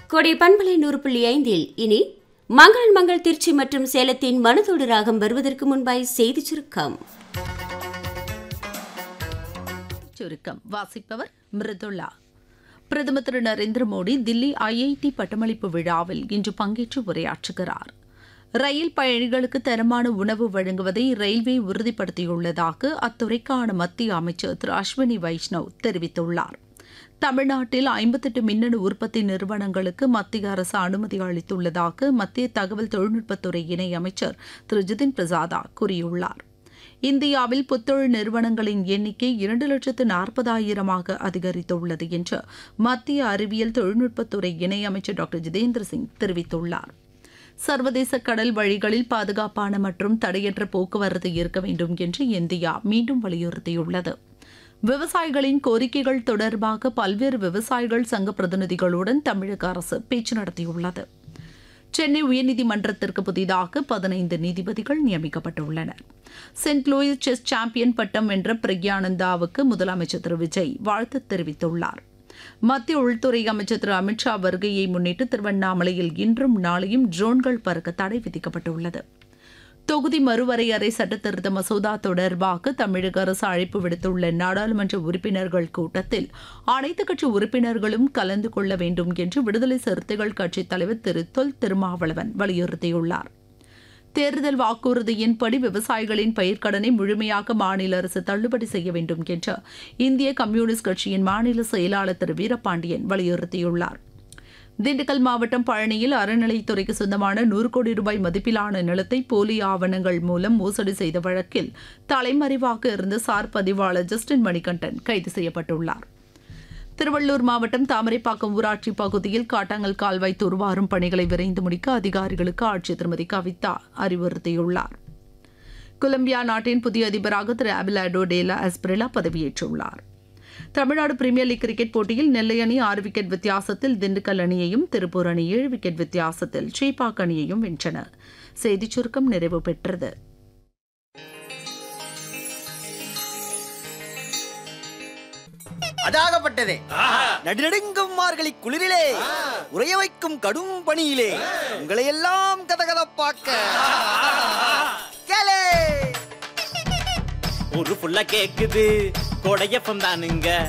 கொடை பண்பலை நூறு புள்ளி ஐந்தில் இனி மங்கள் மங்கள் திருச்சி மற்றும் சேலத்தின் மனதோடு ராகம் வருவதற்கு முன்பாய் செய்தி சுருக்கம் சுருக்கம் வாசிப்பவர் மிருதுளா பிரதமர் திரு நரேந்திர மோடி தில்லி ஐஐடி பட்டமளிப்பு விழாவில் இன்று பங்கேற்று உரையாற்றுகிறார் ரயில் பயணிகளுக்கு தரமான உணவு வழங்குவதை ரயில்வே உறுதிப்படுத்தியுள்ளதாக அத்துறைக்கான மத்திய அமைச்சர் திரு அஸ்வினி வைஷ்ணவ் தெரிவித்துள்ளார் தமிழ்நாட்டில் ஐம்பத்தெட்டு மின்னணு உற்பத்தி நிறுவனங்களுக்கு மத்திய அரசு அனுமதி அளித்துள்ளதாக மத்திய தகவல் தொழில்நுட்பத்துறை இணையமைச்சர் திரு ஜிதின் பிரசாதா கூறியுள்ளார் இந்தியாவில் புத்தொழில் நிறுவனங்களின் எண்ணிக்கை இரண்டு லட்சத்து நாற்பதாயிரமாக அதிகரித்துள்ளது என்று மத்திய அறிவியல் தொழில்நுட்பத்துறை இணையமைச்சர் டாக்டர் ஜிதேந்திர சிங் தெரிவித்துள்ளார் சர்வதேச கடல் வழிகளில் பாதுகாப்பான மற்றும் தடையற்ற போக்குவரத்து இருக்க வேண்டும் என்று இந்தியா மீண்டும் வலியுறுத்தியுள்ளது விவசாயிகளின் கோரிக்கைகள் தொடர்பாக பல்வேறு விவசாயிகள் சங்க பிரதிநிதிகளுடன் தமிழக அரசு பேச்சு நடத்தியுள்ளது சென்னை உயர்நீதிமன்றத்திற்கு புதிதாக பதினைந்து நீதிபதிகள் நியமிக்கப்பட்டுள்ளனர் சென்ட் லூயிஸ் செஸ் சாம்பியன் பட்டம் வென்ற பிரக்யானந்தாவுக்கு முதலமைச்சர் திரு விஜய் வாழ்த்து தெரிவித்துள்ளார் மத்திய உள்துறை அமைச்சர் திரு அமித்ஷா வருகையை முன்னிட்டு திருவண்ணாமலையில் இன்றும் நாளையும் ட்ரோன்கள் பறக்க தடை விதிக்கப்பட்டுள்ளது தொகுதி மறுவரையறை சட்டத்திருத்த மசோதா தொடர்பாக தமிழக அரசு அழைப்பு விடுத்துள்ள நாடாளுமன்ற உறுப்பினர்கள் கூட்டத்தில் அனைத்துக் கட்சி உறுப்பினர்களும் கலந்து கொள்ள வேண்டும் என்று விடுதலை சிறுத்தைகள் கட்சித் தலைவர் திரு தொல் திருமாவளவன் வலியுறுத்தியுள்ளார் தேர்தல் வாக்குறுதியின்படி விவசாயிகளின் பயிர்க்கடனை முழுமையாக மாநில அரசு தள்ளுபடி செய்ய வேண்டும் என்று இந்திய கம்யூனிஸ்ட் கட்சியின் மாநில செயலாளர் திரு வீரபாண்டியன் வலியுறுத்தியுள்ளார் திண்டுக்கல் மாவட்டம் பழனியில் அறநிலைத்துறைக்கு சொந்தமான நூறு கோடி ரூபாய் மதிப்பிலான நிலத்தை போலி ஆவணங்கள் மூலம் மோசடி செய்த வழக்கில் தலைமறைவாக இருந்த சார் பதிவாளர் ஜஸ்டின் மணிகண்டன் கைது செய்யப்பட்டுள்ளார் திருவள்ளூர் மாவட்டம் தாமரைப்பாக்கம் ஊராட்சி பகுதியில் காட்டாங்கல் கால்வாய் துர்வாரும் பணிகளை விரைந்து முடிக்க அதிகாரிகளுக்கு ஆட்சியர் திருமதி கவிதா அறிவுறுத்தியுள்ளார் கொலம்பியா நாட்டின் புதிய அதிபராக திரு அபிலாடோ டேலா அஸ்பிரிலா பதவியேற்றுள்ளார் தமிழ்நாடு பிரீமியர் லீக் கிரிக்கெட் போட்டியில் நெல்லை அணி ஆறு விக்கெட் வித்தியாசத்தில் திண்டுக்கல் அணியையும் திருப்பூர் அணி ஏழு விக்கெட் வித்தியாசத்தில் ஸ்ரீபாக் அணியையும் வென்றன செய்திச் சுருக்கம் நிறைவு பெற்றது அதாகப்பட்டதே நடுநடுங்கும் மார்கழி குளிரிலே உறைய வைக்கும் கடும் பணியிலே உங்களை எல்லாம் கதகதப்பாக்க கேளே ஒரு புள்ள கேக்குது கொடையப்பம் தானுங்க